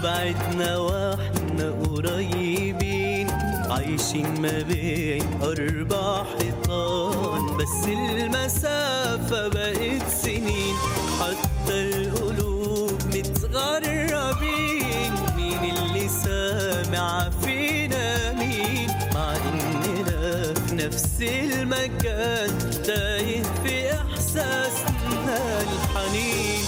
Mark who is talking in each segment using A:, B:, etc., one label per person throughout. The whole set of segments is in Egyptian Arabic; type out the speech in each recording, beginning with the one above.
A: بعدنا واحنا قريبين عايشين ما بين أربع حيطان بس المسافة بقت سنين حتى القلوب متغربين مين اللي سامع فينا مين مع إننا في نفس المكان تايه في إحساسنا الحنين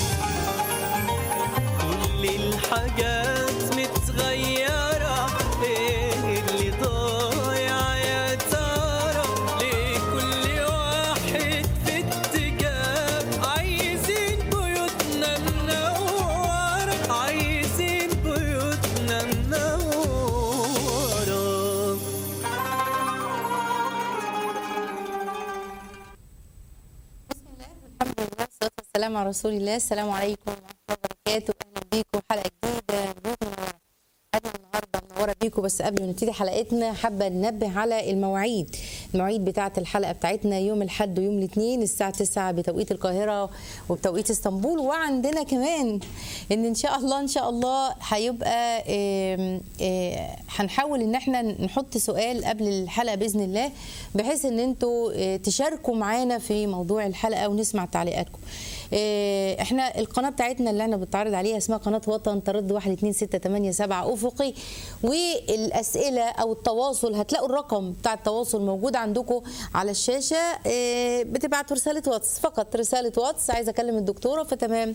A: كل الحاجات متغيرة ايه اللي ضايع يا ترى ليه كل واحد في اتجاه عايزين بيوتنا منورة عايزين بيوتنا منورة
B: بسم الله والحمد لله والصلاة والسلام على رسول الله السلام عليكم ورحمة الله وبركاته أهلا بيكم حلقة جديدة بيوت منورة أنا النهاردة منورة بيكم بس قبل ما نبتدي حلقتنا حابة ننبه على المواعيد المواعيد بتاعة الحلقة بتاعتنا يوم الأحد ويوم الاثنين الساعة 9 بتوقيت القاهرة وبتوقيت اسطنبول وعندنا كمان إن إن شاء الله إن شاء الله هيبقى آم، آه، هنحاول إن احنا نحط سؤال قبل الحلقة بإذن الله بحيث إن انتوا آه، تشاركوا معانا في موضوع الحلقة ونسمع تعليقاتكم آه، احنا القناه بتاعتنا اللي احنا بنتعرض عليها اسمها قناه وطن ترد 1 2 6 8 7 افقي والاسئله او التواصل هتلاقوا الرقم بتاع التواصل موجود عندكم على الشاشه آه، بتبعتوا رساله واتس فقط رساله واتس عايزه اكلم الدكتوره فتمام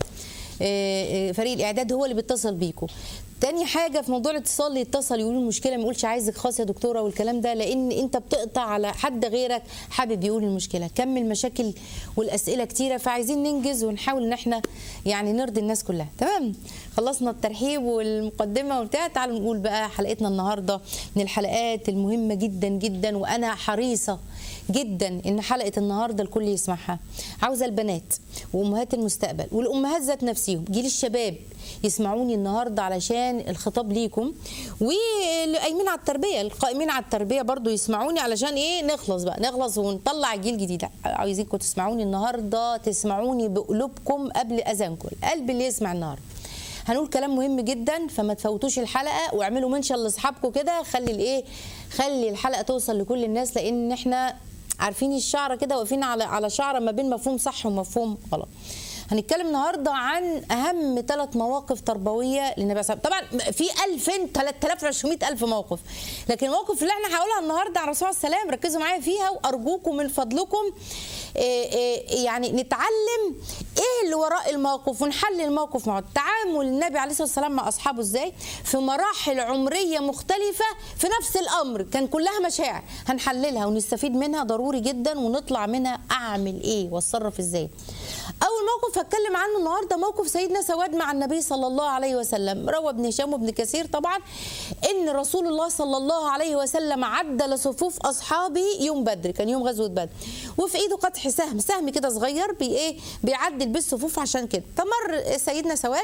B: آه، آه، فريق الاعداد هو اللي بيتصل بيكم تاني حاجه في موضوع الاتصال اللي يتصل يقول المشكله ما يقولش عايزك خاص يا دكتوره والكلام ده لان انت بتقطع على حد غيرك حابب يقول المشكله كم المشاكل والاسئله كتيره فعايزين ننجز ونحاول ان احنا يعني نرضي الناس كلها تمام خلصنا الترحيب والمقدمه وبتاع تعالوا نقول بقى حلقتنا النهارده من الحلقات المهمه جدا جدا وانا حريصه جدا ان حلقه النهارده الكل يسمعها عاوزه البنات وامهات المستقبل والامهات ذات نفسهم جيل الشباب يسمعوني النهارده علشان الخطاب ليكم واللي قايمين على التربيه القائمين على التربيه برضو يسمعوني علشان ايه نخلص بقى نخلص ونطلع جيل جديد عايزينكم تسمعوني النهارده تسمعوني بقلوبكم قبل اذانكم القلب اللي يسمع النهارده هنقول كلام مهم جدا فما تفوتوش الحلقه واعملوا منشن لاصحابكم كده خلي الايه خلي الحلقه توصل لكل الناس لان احنا عارفين الشعره كده واقفين على على شعره ما بين مفهوم صح ومفهوم غلط هنتكلم النهارده عن اهم ثلاث مواقف تربويه للنبي صلى الله عليه وسلم طبعا في 2000 3900 الف موقف لكن المواقف اللي احنا هقولها النهارده على الرسول صلى الله عليه وسلم ركزوا معايا فيها وارجوكم من فضلكم إيه إيه يعني نتعلم ايه اللي وراء الموقف ونحلل الموقف مع بعض. تعامل النبي عليه الصلاه والسلام مع اصحابه ازاي في مراحل عمريه مختلفه في نفس الامر كان كلها مشاعر هنحللها ونستفيد منها ضروري جدا ونطلع منها اعمل ايه واتصرف ازاي اول موقف هتكلم عنه النهارده موقف سيدنا سواد مع النبي صلى الله عليه وسلم روى ابن هشام وابن كثير طبعا ان رسول الله صلى الله عليه وسلم عدل صفوف اصحابه يوم بدر كان يوم غزوه بدر وفي ايده قدح سهم سهم كده صغير بي ايه بيعدل بالصفوف عشان كده فمر سيدنا سواد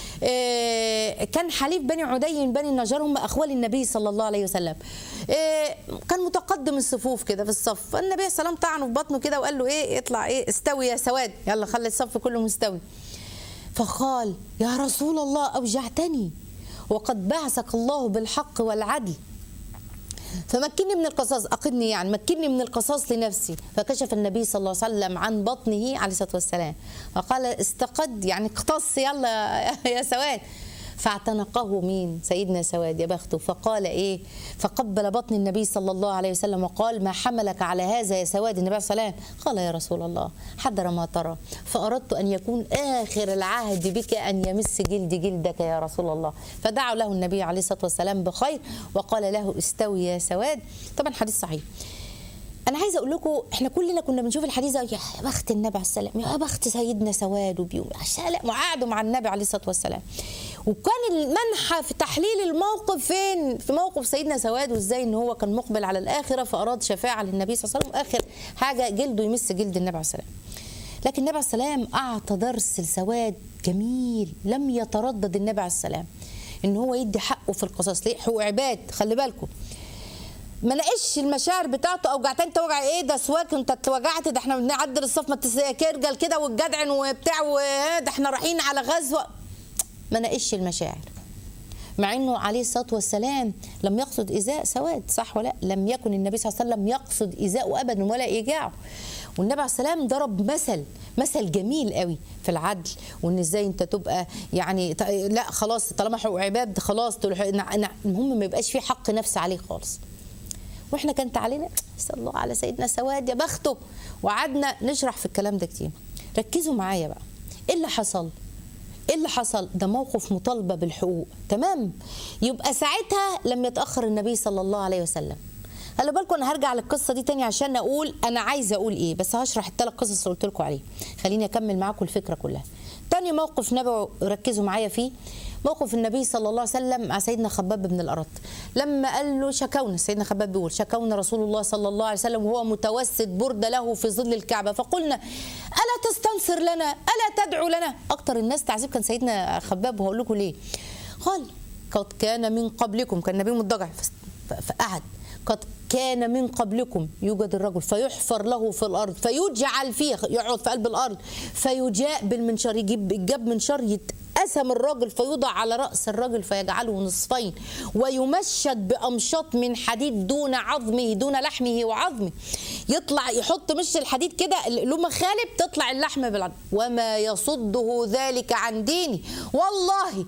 B: آه، كان حليف بني عدي من بني النجار هم اخوال النبي صلى الله عليه وسلم آه، كان متقدم الصفوف كده في الصف فالنبي صلى الله عليه وسلم طعنه في بطنه كده وقال له ايه اطلع ايه استوي يا سواد يلا خلي الصف كله مستوي فقال يا رسول الله اوجعتني وقد بعثك الله بالحق والعدل فمكني من القصاص أقدني يعني مكني من القصاص لنفسي فكشف النبي صلى الله عليه وسلم عن بطنه عليه الصلاة والسلام فقال استقد يعني اقتص يلا يا سواد فاعتنقه مين سيدنا سواد يا بخته فقال ايه فقبل بطن النبي صلى الله عليه وسلم وقال ما حملك على هذا يا سواد النبي صلى الله عليه وسلم قال يا رسول الله حذر ما ترى فاردت ان يكون اخر العهد بك ان يمس جلدي جلدك يا رسول الله فدعا له النبي عليه الصلاه والسلام بخير وقال له استوي يا سواد طبعا حديث صحيح انا عايزه اقول لكم احنا كلنا كنا بنشوف الحديث ده يا بخت النبي عليه السلام يا بخت سيدنا سواد وبيوم يا سلام وقعدوا مع النبي عليه الصلاه والسلام وكان المنحى في تحليل الموقف فين في موقف سيدنا سواد وازاي ان هو كان مقبل على الاخره فاراد شفاعه للنبي صلى الله عليه وسلم اخر حاجه جلده يمس جلد النبي عليه السلام لكن النبي عليه السلام اعطى درس لسواد جميل لم يتردد النبي عليه السلام ان هو يدي حقه في القصاص ليه حقوق عباد خلي بالكم ما ناقش المشاعر بتاعته اوجعتني انت وجع ايه ده سواك انت اتوجعت ده احنا بنعدل الصف ما ترجل كده والجدعن وبتاع وده احنا رايحين على غزوه ما ناقش المشاعر مع انه عليه الصلاه والسلام لم يقصد ايذاء سواد صح ولا لا؟ لم يكن النبي صلى الله عليه وسلم يقصد ايذاءه ابدا ولا ايجاعه والنبي عليه السلام ضرب مثل مثل جميل قوي في العدل وان ازاي انت تبقى يعني ت- لا خلاص طالما حقوق عباد خلاص تقول حق- نع- نع- المهم ما يبقاش في حق نفس عليه خالص واحنا كانت علينا صلى الله على سيدنا سواد يا بخته وقعدنا نشرح في الكلام ده كتير ركزوا معايا بقى ايه اللي حصل ايه اللي حصل ده موقف مطالبه بالحقوق تمام يبقى ساعتها لم يتاخر النبي صلى الله عليه وسلم خلي بالكم انا هرجع للقصه دي تاني عشان اقول انا عايزه اقول ايه بس هشرح الثلاث قصص اللي قلت لكم عليه خليني اكمل معاكم الفكره كلها تاني موقف نبوي ركزوا معايا فيه موقف النبي صلى الله عليه وسلم مع سيدنا خباب بن الارط لما قال له شكونا سيدنا خباب بيقول شكونا رسول الله صلى الله عليه وسلم وهو متوسد برد له في ظل الكعبه فقلنا الا تستنصر لنا الا تدعو لنا اكتر الناس تعذيب كان سيدنا خباب وهقول لكم ليه قال قد كان من قبلكم كان النبي مضطجع ف- فقعد قد كان من قبلكم يوجد الرجل فيحفر له في الارض فيجعل فيه يقعد في قلب الارض فيجاء بالمنشار يجيب جاب منشار يتقسم الرجل فيوضع على راس الرجل فيجعله نصفين ويمشد بامشاط من حديد دون عظمه دون لحمه وعظمه يطلع يحط مش الحديد كده له مخالب تطلع اللحم بالعظم وما يصده ذلك عن ديني والله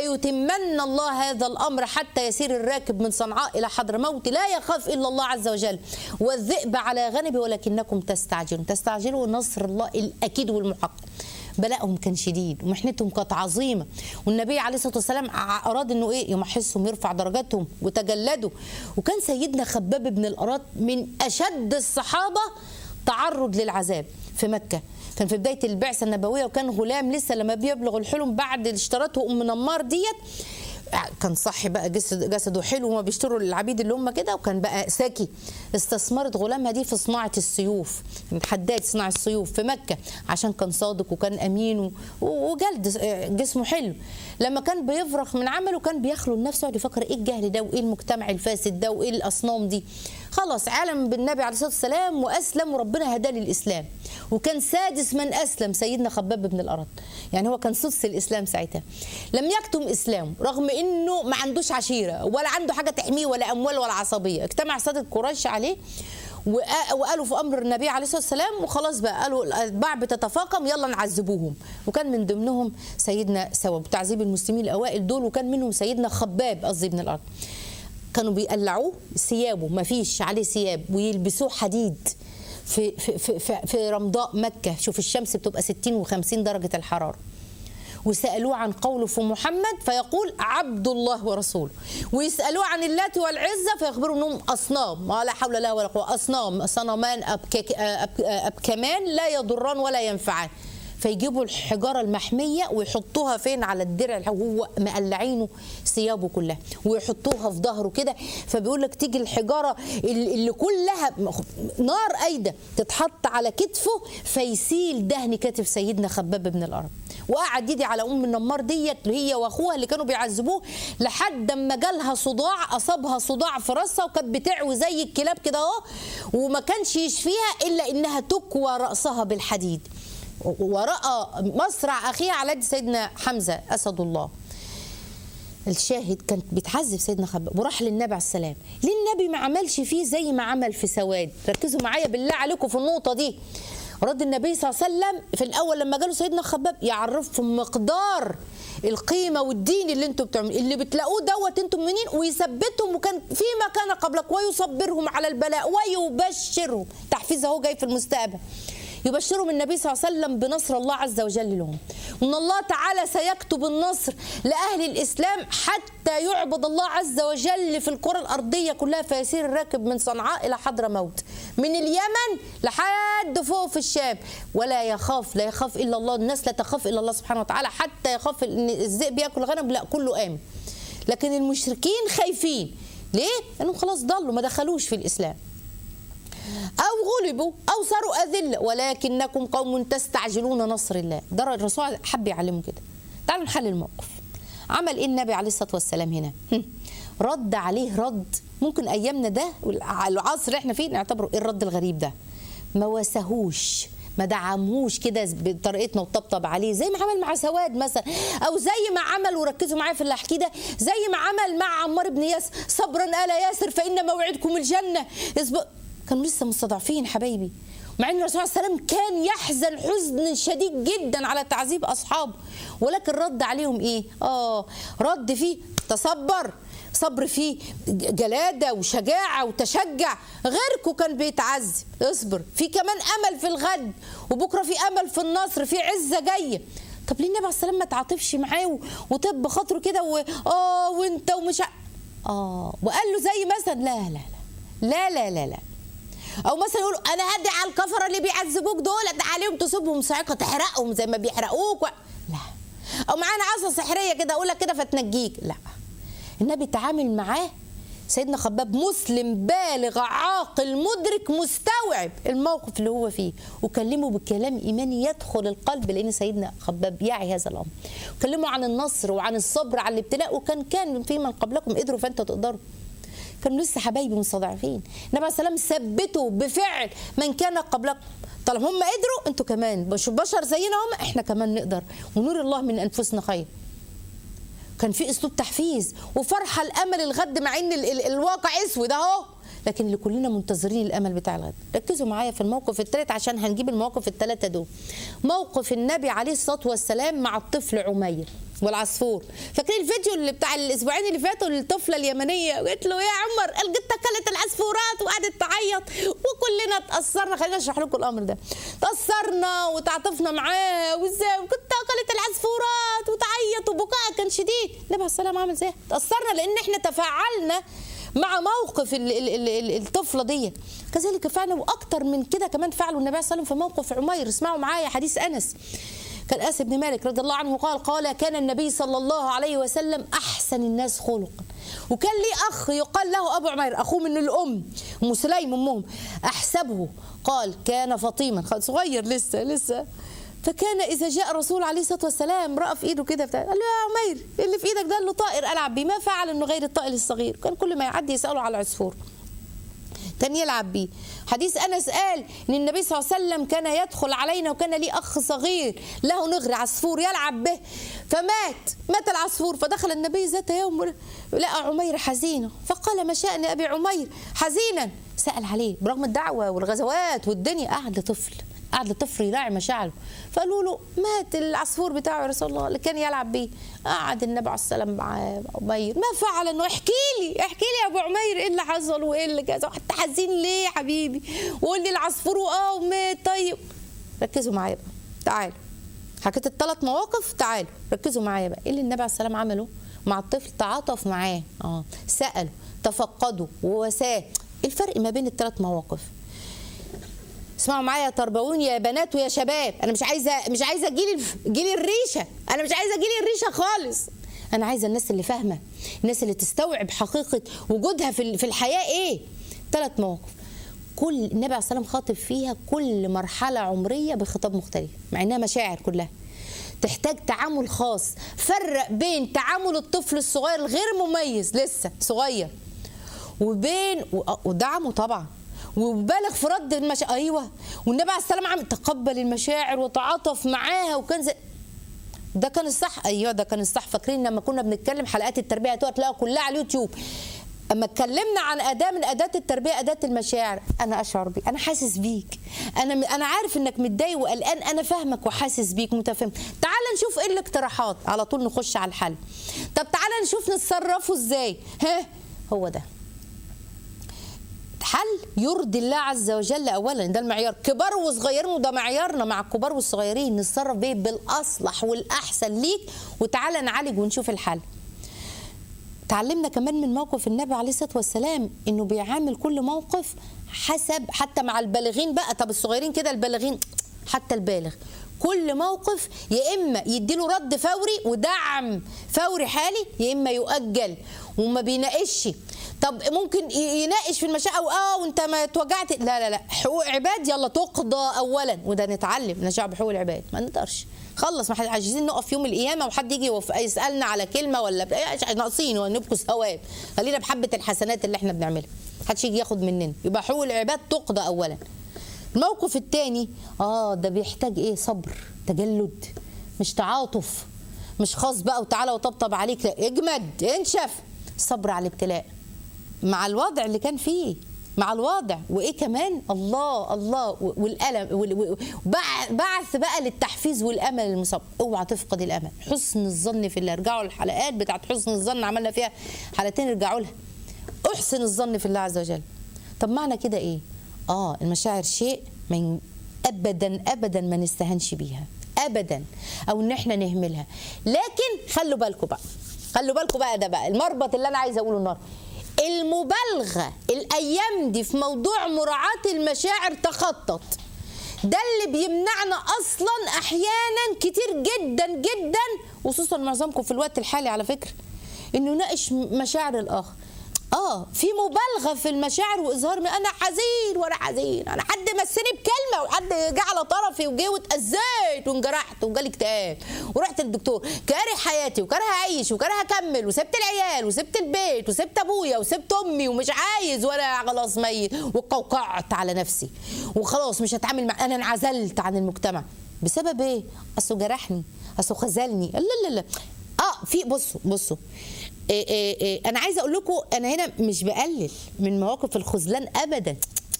B: ليتمن الله هذا الامر حتى يسير الراكب من صنعاء الى حضرموت لا يخاف الا الله عز وجل والذئب على غنمه ولكنكم تستعجلون تستعجلوا نصر الله الاكيد والمحقق بلاءهم كان شديد ومحنتهم كانت عظيمه والنبي عليه الصلاه والسلام ع- اراد انه ايه يمحصهم يرفع درجاتهم وتجلدوا وكان سيدنا خباب بن الارات من اشد الصحابه تعرض للعذاب في مكه كان في بدايه البعثه النبويه وكان غلام لسه لما بيبلغ الحلم بعد اللي اشترته ام نمار ديت كان صحي بقى جسد جسده حلو وما بيشتروا العبيد اللي هم كده وكان بقى ذكي استثمرت غلامها دي في صناعه السيوف كانت حداد صناعه السيوف في مكه عشان كان صادق وكان امين و- وجلد جسمه حلو لما كان بيفرغ من عمله كان بيخلو لنفسه يقعد يفكر ايه الجهل ده وايه المجتمع الفاسد ده وايه الاصنام دي خلاص علم بالنبي عليه الصلاه والسلام واسلم وربنا هداه للاسلام وكان سادس من اسلم سيدنا خباب بن الارط يعني هو كان سدس الاسلام ساعتها لم يكتم اسلامه رغم انه ما عندوش عشيره ولا عنده حاجه تحميه ولا اموال ولا عصبيه اجتمع ساده قريش عليه وقا- وقالوا في امر النبي عليه الصلاه والسلام وخلاص بقى قالوا الاتباع بتتفاقم يلا نعذبوهم وكان من ضمنهم سيدنا سوى تعذيب المسلمين الاوائل دول وكان منهم سيدنا خباب قصدي بن الارض كانوا بيقلعوه ثيابه ما فيش عليه ثياب ويلبسوه حديد في في في, في, في رمضاء مكه شوف الشمس بتبقى 60 و50 درجه الحراره وسالوه عن قوله في محمد فيقول عبد الله ورسوله ويسالوه عن اللات والعزى فيخبروا انهم اصنام ولا حول لا ولا قوه اصنام صنمان أبك أب- ابكمان لا يضران ولا ينفعان فيجيبوا الحجاره المحميه ويحطوها فين على الدرع وهو مقلعينه ثيابه كلها ويحطوها في ظهره كده فبيقول لك تيجي الحجاره اللي اللي كلها نار ايده تتحط على كتفه فيسيل دهن كتف سيدنا خباب بن الارض وقعد يدي على ام النمار ديت هي واخوها اللي كانوا بيعذبوه لحد اما جالها صداع اصابها صداع في راسها وكانت بتعوي زي الكلاب كده اهو وما كانش يشفيها الا انها تكوى راسها بالحديد وراى مصرع اخيها على يد سيدنا حمزه اسد الله الشاهد كانت بتعذب سيدنا خباب وراح للنبي عليه السلام ليه النبي ما عملش فيه زي ما عمل في سواد ركزوا معايا بالله عليكم في النقطه دي رد النبي صلى الله عليه وسلم في الاول لما جاله سيدنا خباب يعرفهم مقدار القيمه والدين اللي انتم بتعملوا اللي بتلاقوه دوت انتم منين ويثبتهم وكان فيما كان قبلك ويصبرهم على البلاء ويبشرهم تحفيز اهو جاي في المستقبل يبشرهم النبي صلى الله عليه وسلم بنصر الله عز وجل لهم وان الله تعالى سيكتب النصر لاهل الاسلام حتى يعبد الله عز وجل في الكره الارضيه كلها فيسير الراكب من صنعاء الى حضرموت من اليمن لحد فوق في الشام ولا يخاف لا يخاف الا الله الناس لا تخاف الا الله سبحانه وتعالى حتى يخاف ان الذئب ياكل غنم لا كله امن لكن المشركين خايفين ليه؟ لانهم خلاص ضلوا ما دخلوش في الاسلام أو غلبوا أو صاروا أذلة ولكنكم قوم تستعجلون نصر الله ده الرسول حب يعلمه كده تعالوا نحل الموقف عمل إيه النبي عليه الصلاة والسلام هنا هم. رد عليه رد ممكن أيامنا ده العصر اللي احنا فيه نعتبره إيه الرد الغريب ده ما واسهوش ما دعمهوش كده بطريقتنا وطبطب عليه زي ما عمل مع سواد مثلا او زي ما عمل وركزوا معايا في اللي احكيه ده زي ما عمل مع عمار بن ياسر صبرا ال ياسر فان موعدكم الجنه اصبر كانوا لسه مستضعفين حبايبي مع ان الرسول صلى الله عليه وسلم كان يحزن حزن شديد جدا على تعذيب اصحابه ولكن رد عليهم ايه اه رد فيه تصبر صبر فيه جلاده وشجاعه وتشجع غيركم كان بيتعذب اصبر في كمان امل في الغد وبكره في امل في النصر في عزه جايه طب ليه النبي عليه السلام ما تعاطفش معاه و- وطب خاطره كده و... اه وانت ومش ع- اه وقال له زي مثلا لا لا لا لا لا لا, لا. او مثلا يقولوا انا هدي على الكفره اللي بيعذبوك دول ده عليهم تصيبهم صاعقه تحرقهم زي ما بيحرقوك و... لا او معانا عصا سحريه كده اقول لك كده فتنجيك لا النبي تعامل معاه سيدنا خباب مسلم بالغ عاقل مدرك مستوعب الموقف اللي هو فيه وكلمه بكلام ايماني يدخل القلب لان سيدنا خباب يعي هذا الامر كلمه عن النصر وعن الصبر على الابتلاء وكان كان في من قبلكم قدروا فانتوا تقدروا كانوا لسه حبايبي مستضعفين النبي عليه السلام ثبتوا بفعل من كان قبلكم طالما هم قدروا انتوا كمان بش- بشر زينا هم احنا كمان نقدر ونور الله من انفسنا خير كان في اسلوب تحفيز وفرحه الامل الغد مع ان ال ال الواقع اسود اهو لكن اللي كلنا منتظرين الامل بتاع الغد ركزوا معايا في الموقف الثالث عشان هنجيب المواقف الثلاثه دول موقف النبي عليه الصلاه والسلام مع الطفل عمير والعصفور فاكرين الفيديو اللي بتاع الاسبوعين اللي فاتوا للطفله اليمنيه قالت له يا عمر الجت اكلت العصفورات وقعدت تعيط وكلنا اتاثرنا خلينا اشرح لكم الامر ده تاثرنا وتعاطفنا معاها وازاي وكنت اكلت العصفورات وتعيط وبكاء كان شديد النبي عليه السلام عمل زي تاثرنا لان احنا تفاعلنا مع موقف ال- ال- ال- ال- الطفله دي كذلك فعلا واكتر من كده كمان فعلوا النبي صلى الله عليه وسلم في موقف عمير اسمعوا معايا حديث انس كان انس بن مالك رضي الله عنه قال قال كان النبي صلى الله عليه وسلم احسن الناس خلقا وكان لي اخ يقال له ابو عمير اخوه من الام ام سليم امهم احسبه قال كان فطيما خ- صغير لسه لسه فكان اذا جاء الرسول عليه الصلاه والسلام راى في ايده كده بتاع قال له يا عمير إيه اللي في ايدك ده قال له طائر العب بيه ما فعل انه غير الطائر الصغير كان كل ما يعدي يساله على العصفور كان يلعب بيه حديث انس قال ان النبي صلى الله عليه وسلم كان يدخل علينا وكان لي اخ صغير له نغر عصفور يلعب به فمات مات العصفور فدخل النبي ذات يوم لقى عمير حزينه فقال ما شان ابي عمير حزينا سال عليه برغم الدعوه والغزوات والدنيا قعد لطفل قعد لطفل يراعي مشاعره فقالوا له مات العصفور بتاعه يا رسول الله اللي كان يلعب بيه قعد النبي عليه السلام مع عمير ما فعل انه احكي لي احكي لي يا ابو عمير ايه اللي حصل وايه اللي كذا حتى حزين ليه يا حبيبي وقول لي العصفور اه ومات طيب ركزوا معايا بقى تعالوا حكيت الثلاث مواقف تعالوا ركزوا معايا بقى ايه اللي النبي عليه السلام عمله مع الطفل تعاطف معاه اه ساله تفقده ووساه ايه الفرق ما بين الثلاث مواقف اسمعوا معايا يا تربوون يا بنات ويا شباب انا مش عايزه مش عايزه جيل جيل الريشه انا مش عايزه جيل الريشه خالص انا عايزه الناس اللي فاهمه الناس اللي تستوعب حقيقه وجودها في ال- في الحياه ايه ثلاث مواقف كل النبي عليه الصلاه والسلام خاطب فيها كل مرحله عمريه بخطاب مختلف مع انها مشاعر كلها تحتاج تعامل خاص فرق بين تعامل الطفل الصغير الغير مميز لسه صغير وبين و- ودعمه طبعا وبالغ في رد المشاعر ايوه والنبي عليه السلام عم تقبل المشاعر وتعاطف معاها وكان زي ده كان الصح ايوه ده كان الصح فاكرين لما كنا بنتكلم حلقات التربيه هتلاقوها كلها على اليوتيوب اما اتكلمنا عن اداه من اداه التربيه اداه المشاعر انا اشعر بيك انا حاسس بيك انا انا عارف انك متضايق وقلقان انا فاهمك وحاسس بيك متفهم تعال نشوف ايه الاقتراحات على طول نخش على الحل طب تعال نشوف نتصرفوا ازاي ها هو ده حل يرضي الله عز وجل اولا ده المعيار كبار وصغيرين وده معيارنا مع الكبار والصغيرين نتصرف بيه بالاصلح والاحسن ليك وتعالى نعالج ونشوف الحل تعلمنا كمان من موقف النبي عليه الصلاه والسلام انه بيعامل كل موقف حسب حتى مع البالغين بقى طب الصغيرين كده البالغين حتى البالغ كل موقف يا اما يديله رد فوري ودعم فوري حالي يا اما يؤجل وما بيناقش طب ممكن ي- يناقش في المشاعر او اه وانت ما اتوجعت لا لا لا حقوق عباد يلا تقضى اولا وده نتعلم نشعب بحقوق العباد ما نقدرش خلص ما احنا عايزين نقف يوم القيامه وحد يجي يوف- يسالنا على كلمه ولا ب- إيه، ناقصين ونبكوا ثواب خلينا بحبه الحسنات اللي احنا بنعملها محدش يجي ياخد مننا يبقى حقوق العباد تقضى اولا الموقف التاني اه ده بيحتاج ايه صبر تجلد مش تعاطف مش خاص بقى وتعالى وطبطب عليك لا اجمد انشف صبر على الابتلاء مع الوضع اللي كان فيه مع الوضع وايه كمان الله الله و- والالم وال- و- بع- بعث بقى للتحفيز والامل المصاب اوعى تفقد الامل حسن الظن في الله ارجعوا الحلقات بتاعت حسن الظن عملنا فيها حلقتين ارجعوا لها احسن الظن في الله عز وجل طب معنى كده ايه اه المشاعر شيء من ابدا ابدا ما نستهنش بيها ابدا او ان احنا نهملها لكن خلوا بالكم بقى خلوا بالكم بقى ده بقى المربط اللي انا عايزه اقوله النهارده المبالغه الايام دي في موضوع مراعاه المشاعر تخطط ده اللي بيمنعنا اصلا احيانا كتير جدا جدا وخصوصا معظمكم في الوقت الحالي على فكره انه يناقش مشاعر الاخر اه في مبالغه في المشاعر واظهار من انا حزين وانا حزين انا حد مسني بكلمه وحد جه على طرفي وجه واتاذيت وانجرحت وجالي اكتئاب ورحت للدكتور كاره حياتي وكاره اعيش وكاره اكمل وسبت العيال وسبت البيت وسبت ابويا وسبت امي ومش عايز وانا خلاص ميت وقوقعت على نفسي وخلاص مش هتعامل مع انا انعزلت عن المجتمع بسبب ايه؟ اصله جرحني اصله خذلني لا لا لا اه في بصوا بصوا إيه إيه إيه انا عايزه اقول لكم انا هنا مش بقلل من مواقف الخذلان ابدا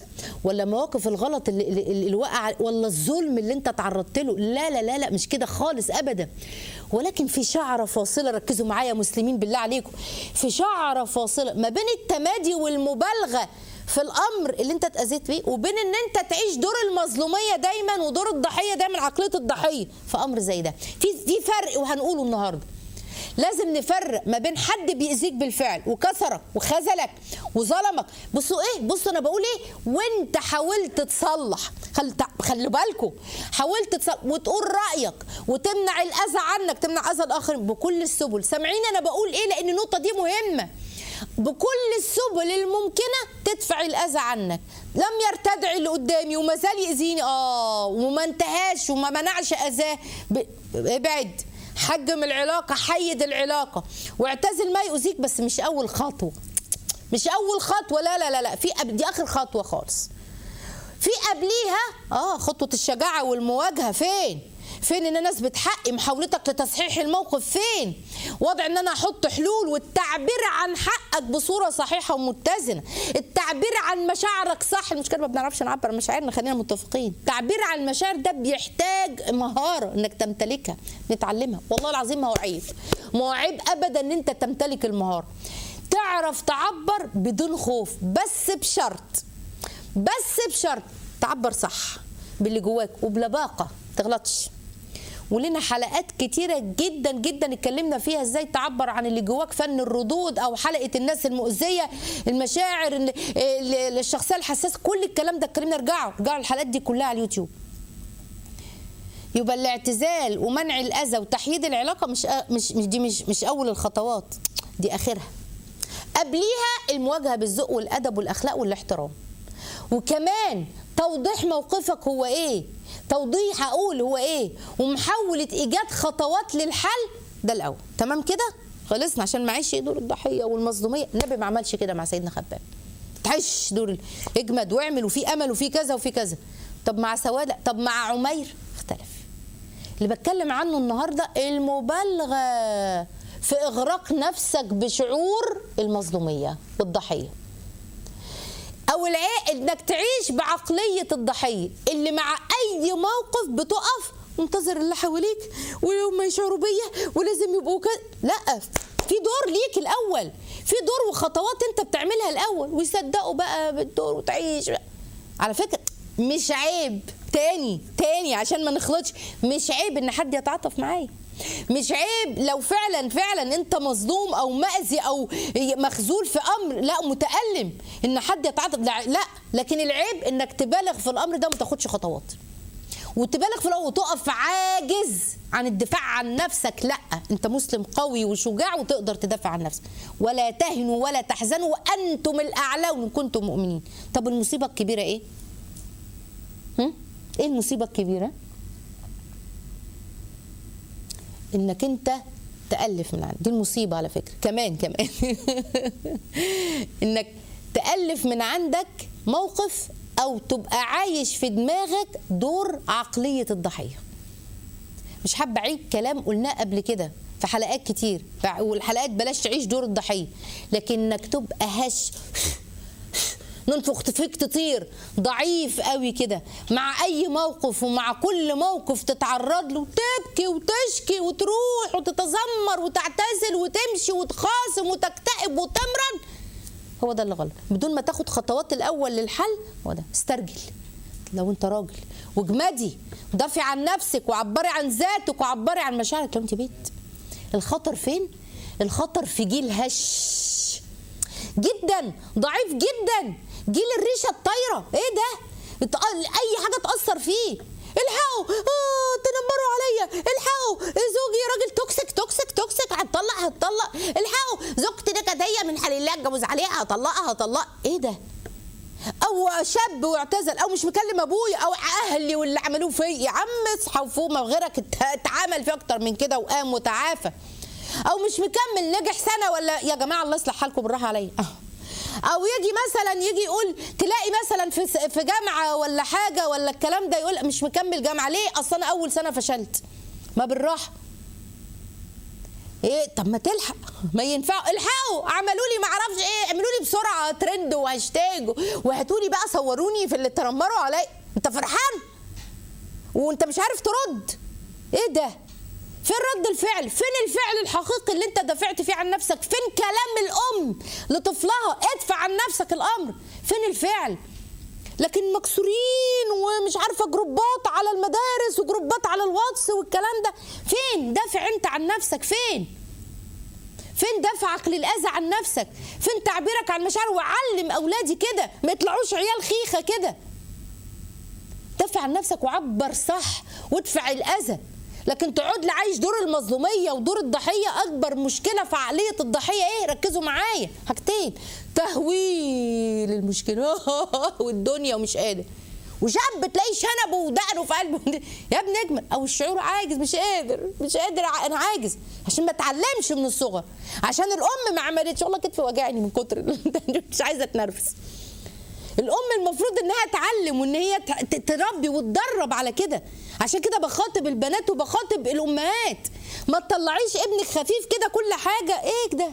B: ولا مواقف الغلط اللي, اللي, اللي وقع ولا الظلم اللي انت تعرضت له لا لا لا لا مش كده خالص ابدا ولكن في شعره فاصله ركزوا معايا يا مسلمين بالله عليكم في شعره فاصله ما بين التمادي والمبالغه في الامر اللي انت اتاذيت بيه وبين ان انت تعيش دور المظلوميه دايما ودور الضحيه دايما عقليه الضحيه في امر زي ده في في فرق وهنقوله النهارده لازم نفرق ما بين حد بيأذيك بالفعل وكسرك وخذلك وظلمك بصوا ايه بصوا انا بقول ايه وانت حاولت تصلح خل... خلوا بالكم حاولت تصلح وتقول رايك وتمنع الاذى عنك تمنع اذى الاخرين بكل السبل سامعين انا بقول ايه لان النقطه دي مهمه بكل السبل الممكنه تدفع الاذى عنك لم يرتدع اللي قدامي وما زال يأذيني اه وما انتهاش وما منعش اذاه ب... ابعد حجم العلاقه حيد العلاقه واعتزل ما يؤذيك بس مش اول خطوه مش اول خطوه لا لا لا لا في دي اخر خطوه خالص في قبليها اه خطوه الشجاعه والمواجهه فين فين ان انا اثبت حقي محاولتك لتصحيح الموقف فين وضع ان انا احط حلول والتعبير عن حقك بصوره صحيحه ومتزنه التعبير عن مشاعرك صح المشكله ما بنعرفش نعبر عن مشاعرنا خلينا متفقين التعبير عن المشاعر ده بيحتاج مهاره انك تمتلكها نتعلمها والله العظيم ما هو عيب ما هو عيب ابدا ان انت تمتلك المهاره تعرف تعبر بدون خوف بس بشرط بس بشرط تعبر صح باللي جواك وبلباقه تغلطش ولنا حلقات كتيرة جدا جدا اتكلمنا فيها ازاي تعبر عن اللي جواك فن الردود او حلقة الناس المؤذية المشاعر ال- ال- الشخصية الحساسة كل الكلام ده اتكلمنا ارجعوا ارجعوا الحلقات دي كلها على اليوتيوب يبقى الاعتزال ومنع الاذى وتحييد العلاقه مش مش مش دي مش مش اول الخطوات دي اخرها قبليها المواجهه بالذوق والادب والاخلاق والاحترام وكمان توضيح موقفك هو ايه توضيح اقول هو ايه ومحاوله ايجاد خطوات للحل ده الاول تمام كده خلصنا عشان معيش دور الضحيه والمظلوميه النبي ما عملش كده مع سيدنا خباب تعيش دور ال- اجمد واعمل وفي امل وفي كذا وفي كذا طب مع سواد طب مع عمير اختلف اللي بتكلم عنه النهارده المبالغه في اغراق نفسك بشعور المظلوميه والضحيه او العي... انك تعيش بعقليه الضحيه اللي مع اي موقف بتقف منتظر اللي حواليك ويوم ما يشعروا بيا ولازم يبقوا كده لا في دور ليك الاول في دور وخطوات انت بتعملها الاول ويصدقوا بقى بالدور وتعيش بقى. على فكره مش عيب تاني تاني عشان ما نخلطش مش عيب ان حد يتعاطف معايا مش عيب لو فعلا فعلا انت مظلوم او مأذي او مخذول في امر لا متألم ان حد يتعاطف لا, لا لكن العيب انك تبالغ في الامر ده وما تاخدش خطوات وتبالغ في الأول وتقف عاجز عن الدفاع عن نفسك لا انت مسلم قوي وشجاع وتقدر تدافع عن نفسك ولا تهنوا ولا تحزنوا وانتم الاعلون ان كنتم مؤمنين طب المصيبه الكبيره ايه هم؟ ايه المصيبه الكبيره انك انت تالف من عندك دي المصيبه على فكره كمان كمان انك تالف من عندك موقف او تبقى عايش في دماغك دور عقليه الضحيه مش حابه اعيد كلام قلناه قبل كده في حلقات كتير فع- والحلقات بلاش تعيش دور الضحيه لكنك تبقى هش ننفخ فيك تطير ضعيف قوي كده مع اي موقف ومع كل موقف تتعرض له تبكي وتشكي وتروح وتتذمر وتعتزل وتمشي وتخاصم وتكتئب وتمرض هو ده اللي غلط بدون ما تاخد خطوات الاول للحل هو ده استرجل لو انت راجل واجمدي ودافعي عن نفسك وعبري عن ذاتك وعبري عن مشاعرك لو انت بنت الخطر فين الخطر في جيل هش جدا ضعيف جدا جيل الريشه الطايره ايه ده ات- اي حاجه تاثر فيه الحقوا اه تنمروا عليا الحقوا زوجي راجل توكسيك توكسيك توكسيك هتطلق هتطلق الحقوا زوجتي دي كانت هي من حلال الله اتجوز عليها هطلقها هطلق ايه ده او شاب واعتزل او مش مكلم ابويا او اهلي واللي عملوه فيا يا عم اصحى وفوق ما غيرك ات- اتعامل فيه اكتر من كده وقام وتعافى او مش مكمل نجح سنه ولا يا جماعه الله يصلح حالكم بالراحه عليا او يجي مثلا يجي يقول تلاقي مثلا في س- في جامعه ولا حاجه ولا الكلام ده يقول مش مكمل جامعه ليه اصل انا اول سنه فشلت ما بالراحه ايه طب ما تلحق ما ينفع الحقوا عملوا لي ما اعرفش ايه اعملوا لي بسرعه ترند وهاشتاج وهاتوا لي بقى صوروني في اللي تنمروا عليا انت فرحان وانت مش عارف ترد ايه ده فين رد الفعل فين الفعل الحقيقي اللي انت دافعت فيه عن نفسك فين كلام الام لطفلها ادفع عن نفسك الامر فين الفعل لكن مكسورين ومش عارفه جروبات على المدارس وجروبات على الواتس والكلام ده فين دافع انت عن نفسك فين فين دفعك للاذى عن نفسك فين تعبيرك عن مشاعر وعلم اولادي كده ما يطلعوش عيال خيخه كده دافع عن نفسك وعبر صح وادفع الاذى لكن تقعد لي عايش دور المظلوميه ودور الضحيه اكبر مشكله في عقليه الضحيه ايه ركزوا معايا حاجتين تهويل المشكله والدنيا ومش قادر وشاب تلاقيه شنبه ودقنه في قلبه يا ابني اجمل او الشعور عاجز مش قادر مش قادر ع- انا عاجز عشان ما اتعلمش من الصغر عشان الام ما عملتش والله كتفي وجعني من كتر مش عايزه اتنرفز الام المفروض انها تعلم وان هي ت- ت- تربي وتدرب على كده عشان كده بخاطب البنات وبخاطب الامهات ما تطلعيش ابنك خفيف كده كل حاجه ايه ده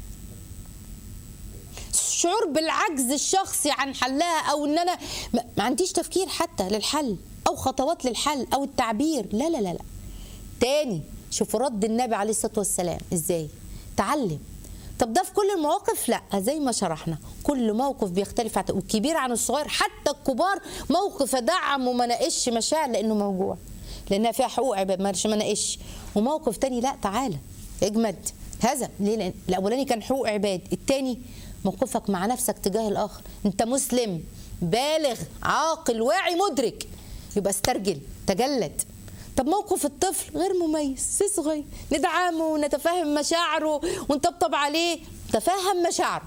B: شعور بالعجز الشخصي عن حلها او ان انا ما ما عنديش تفكير حتى للحل او خطوات للحل او التعبير لا لا لا لا تاني شوفوا رد النبي عليه الصلاه والسلام ازاي تعلم طب ده في كل المواقف لا زي ما شرحنا كل موقف بيختلف عن والكبير عن الصغير حتى الكبار موقف ادعم وما ناقش مشاعر لانه موجوع لانها فيها حقوق عباد ما ما ناقش وموقف تاني لا تعالى اجمد هذا ليه لان الاولاني كان حقوق عباد التاني موقفك مع نفسك تجاه الاخر انت مسلم بالغ عاقل واعي مدرك يبقى استرجل تجلد طب موقف الطفل غير مميز صغير ندعمه ونتفهم مشاعره ونطبطب عليه تفهم مشاعره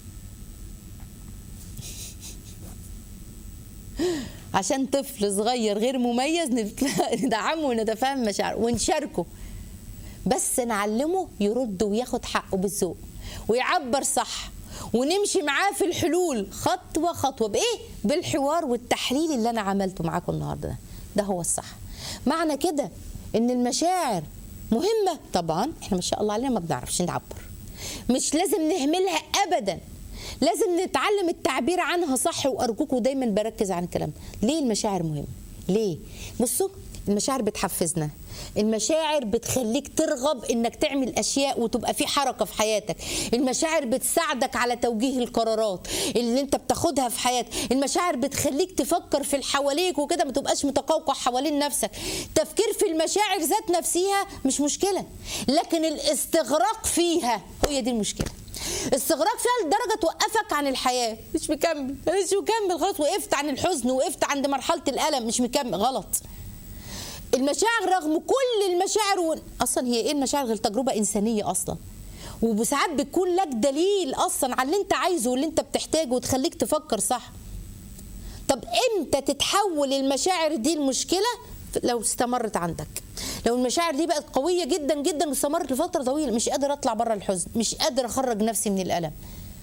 B: عشان طفل صغير غير مميز ندعمه ونتفهم مشاعره ونشاركه بس نعلمه يرد وياخد حقه بالذوق ويعبر صح ونمشي معاه في الحلول خطوة خطوة بإيه؟ بالحوار والتحليل اللي أنا عملته معاكم النهاردة ده ده هو الصح معنى كده إن المشاعر مهمة طبعا إحنا ما شاء الله علينا ما بنعرفش نعبر مش لازم نهملها أبدا لازم نتعلم التعبير عنها صح وأرجوكوا دايما بركز عن الكلام ده. ليه المشاعر مهمة؟ ليه؟ بصوا المشاعر بتحفزنا المشاعر بتخليك ترغب انك تعمل اشياء وتبقى في حركه في حياتك المشاعر بتساعدك على توجيه القرارات اللي انت بتاخدها في حياتك المشاعر بتخليك تفكر في اللي حواليك وكده ما تبقاش متقوقع حوالين نفسك تفكير في المشاعر ذات نفسها مش مشكله لكن الاستغراق فيها هي دي المشكله استغراق فيها لدرجه توقفك عن الحياه مش مكمل مش مكمل خلاص وقفت عن الحزن وقفت عند مرحله الالم مش مكمل غلط المشاعر رغم كل المشاعر و... اصلا هي ايه المشاعر غير تجربه انسانيه اصلا وساعات بتكون لك دليل اصلا على اللي انت عايزه واللي انت بتحتاجه وتخليك تفكر صح طب امتى تتحول المشاعر دي المشكله لو استمرت عندك لو المشاعر دي بقت قويه جدا جدا واستمرت لفتره طويله مش قادر اطلع بره الحزن مش قادر اخرج نفسي من الالم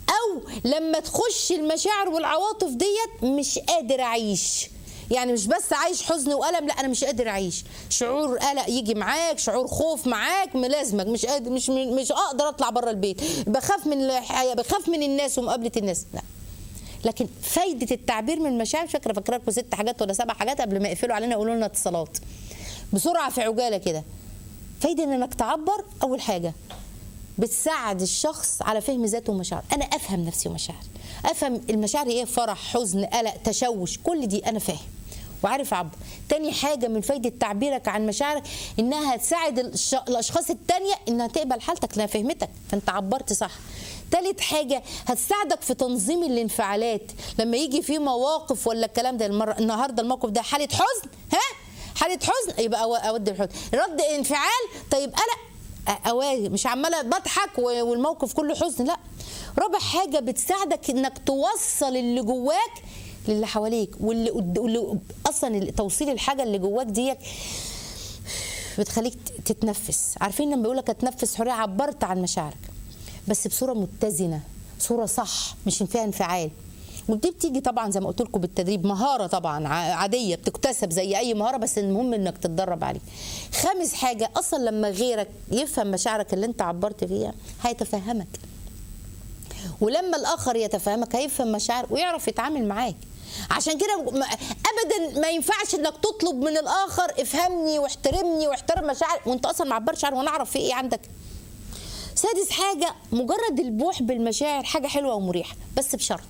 B: او لما تخش المشاعر والعواطف ديت مش قادر اعيش يعني مش بس عايش حزن والم لا انا مش قادر اعيش شعور قلق يجي معاك شعور خوف معاك ملازمك مش قادر مش مش اقدر اطلع بره البيت بخاف من الحياه بخاف من الناس ومقابله الناس لا لكن فايده التعبير من المشاعر مش فاكره فاكراكم ست حاجات ولا سبع حاجات قبل ما يقفلوا علينا يقولوا لنا اتصالات بسرعه في عجاله كده فايده انك تعبر اول حاجه بتساعد الشخص على فهم ذاته ومشاعره انا افهم نفسي ومشاعري افهم المشاعر ايه فرح حزن قلق تشوش كل دي انا فاهم وعارف اعبر تاني حاجه من فايده تعبيرك عن مشاعرك انها تساعد الش... الاشخاص التانية انها تقبل حالتك لانها فهمتك فانت عبرت صح تالت حاجة هتساعدك في تنظيم الانفعالات لما يجي في مواقف ولا الكلام ده المرة النهارده الموقف ده حالة حزن ها حالة حزن يبقى أو- اودي الحزن رد انفعال طيب قلق أواجه مش عماله بضحك و- والموقف كله حزن لا رابع حاجه بتساعدك انك توصل اللي جواك للي حواليك واللي, قد- واللي اصلا توصيل الحاجه اللي جواك ديت بتخليك ت- تتنفس عارفين لما بيقول لك اتنفس حريه عبرت عن مشاعرك بس بصوره متزنه صوره صح مش فيها انفعال ودي بتيجي طبعا زي ما قلت لكم بالتدريب مهاره طبعا ع- عاديه بتكتسب زي اي مهاره بس المهم انك تتدرب عليه خامس حاجه اصلا لما غيرك يفهم مشاعرك اللي انت عبرت فيها هيتفهمك ولما الاخر يتفهمك هيفهم مشاعر ويعرف يتعامل معاك عشان كده ما- ابدا ما ينفعش انك تطلب من الاخر افهمني واحترمني واحترم مشاعري وانت اصلا ما عبرتش عنها وانا اعرف في ايه عندك سادس حاجه مجرد البوح بالمشاعر حاجه حلوه ومريحه بس بشرط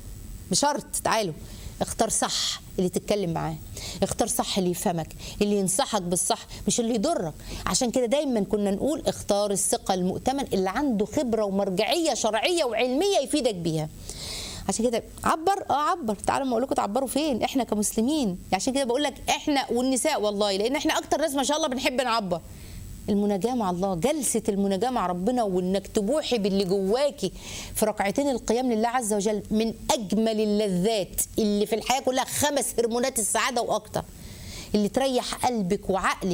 B: بشرط تعالوا اختار صح اللي تتكلم معاه اختار صح اللي يفهمك اللي ينصحك بالصح مش اللي يضرك عشان كده دايما كنا نقول اختار الثقة المؤتمن اللي عنده خبرة ومرجعية شرعية وعلمية يفيدك بيها عشان كده عبر اه عبر تعالوا ما اقول لكم تعبروا فين احنا كمسلمين عشان كده بقول لك احنا والنساء والله لان احنا اكتر ناس ما شاء الله بنحب نعبر المناجاة مع الله جلسة المناجاة مع ربنا وانك تبوحي باللي جواكي في ركعتين القيام لله عز وجل من اجمل اللذات اللي في الحياة كلها خمس هرمونات السعادة واكتر اللي تريح قلبك وعقلك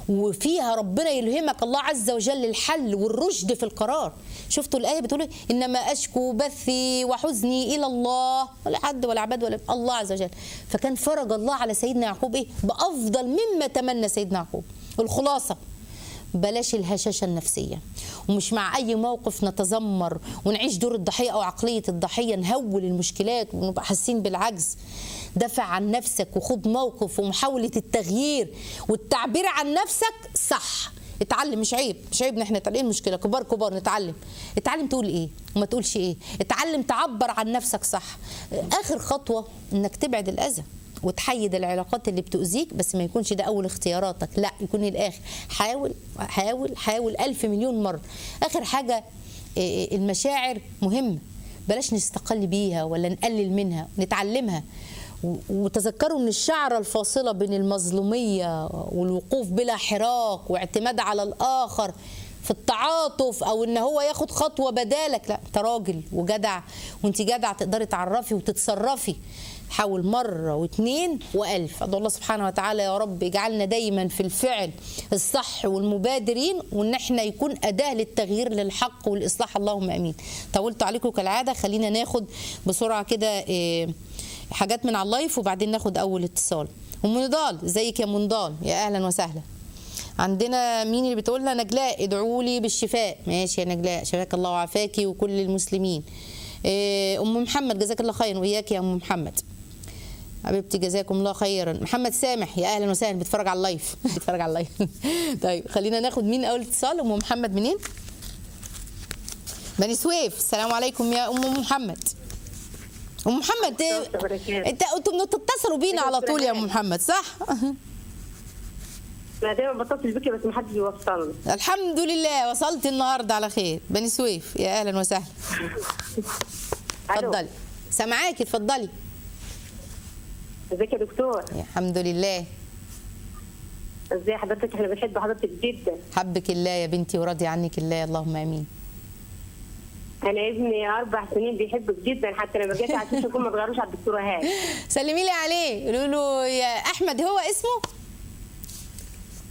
B: وفيها ربنا يلهمك الله عز وجل الحل والرشد في القرار شفتوا الآية بتقول إيه؟ إنما أشكو بثي وحزني إلى الله ولا حد ولا عباد ولا الله عز وجل فكان فرج الله على سيدنا يعقوب إيه بأفضل مما تمنى سيدنا يعقوب الخلاصة بلاش الهشاشة النفسية ومش مع أي موقف نتذمر ونعيش دور الضحية أو عقلية الضحية نهول المشكلات ونبقى حاسين بالعجز دافع عن نفسك وخد موقف ومحاولة التغيير والتعبير عن نفسك صح اتعلم مش عيب مش عيب ان احنا نتعلم ايه المشكله كبار كبار نتعلم اتعلم تقول ايه وما تقولش ايه اتعلم تعبر عن نفسك صح اخر خطوه انك تبعد الاذى وتحيد العلاقات اللي بتؤذيك بس ما يكونش ده اول اختياراتك لا يكون الاخر حاول حاول حاول ألف مليون مره اخر حاجه إيه، المشاعر مهمه بلاش نستقل بيها ولا نقلل منها نتعلمها و- وتذكروا ان الشعره الفاصله بين المظلوميه والوقوف بلا حراك واعتماد على الاخر في التعاطف او ان هو ياخد خطوه بدالك لا انت راجل وجدع وانت جدع تقدري تعرفي وتتصرفي حاول مرة واثنين وألف أدعو الله سبحانه وتعالى يا رب يجعلنا دايما في الفعل الصح والمبادرين وإن احنا يكون أداة للتغيير للحق والإصلاح اللهم أمين طولت عليكم كالعادة خلينا ناخد بسرعة كده إيه، حاجات من على اللايف وبعدين ناخد أول اتصال أم نضال ازيك يا منضال يا أهلا وسهلا عندنا مين اللي بتقول لنا نجلاء ادعوا لي بالشفاء ماشي يا نجلاء شفاك الله وعافاكي وكل المسلمين إيه، ام محمد جزاك الله خيرا وإياك يا ام محمد حبيبتي جزاكم الله خيرا محمد سامح يا اهلا وسهلا بيتفرج على اللايف بيتفرج على اللايف طيب خلينا ناخد مين اول اتصال ام محمد منين بني سويف السلام عليكم يا ام محمد ام محمد إيه، انت انتوا بتتصلوا بينا على طول يا ام محمد صح
C: انا دايما بتصل بيكي بس محدش بيوصلني
B: الحمد لله وصلت النهارده على خير بني سويف يا اهلا وسهلا
C: ألو.
B: اتفضلي سامعاكي اتفضلي
C: ازيك يا دكتور
B: يا الحمد لله
C: ازي حضرتك احنا بنحب حضرتك جدا
B: حبك الله يا بنتي وراضي عنك الله اللهم امين
C: انا ابني اربع سنين بيحبك جدا حتى لما جيت على التلفزيون ما تغيروش على الدكتوره هاي
B: سلمي لي عليه قولوا له يا احمد هو اسمه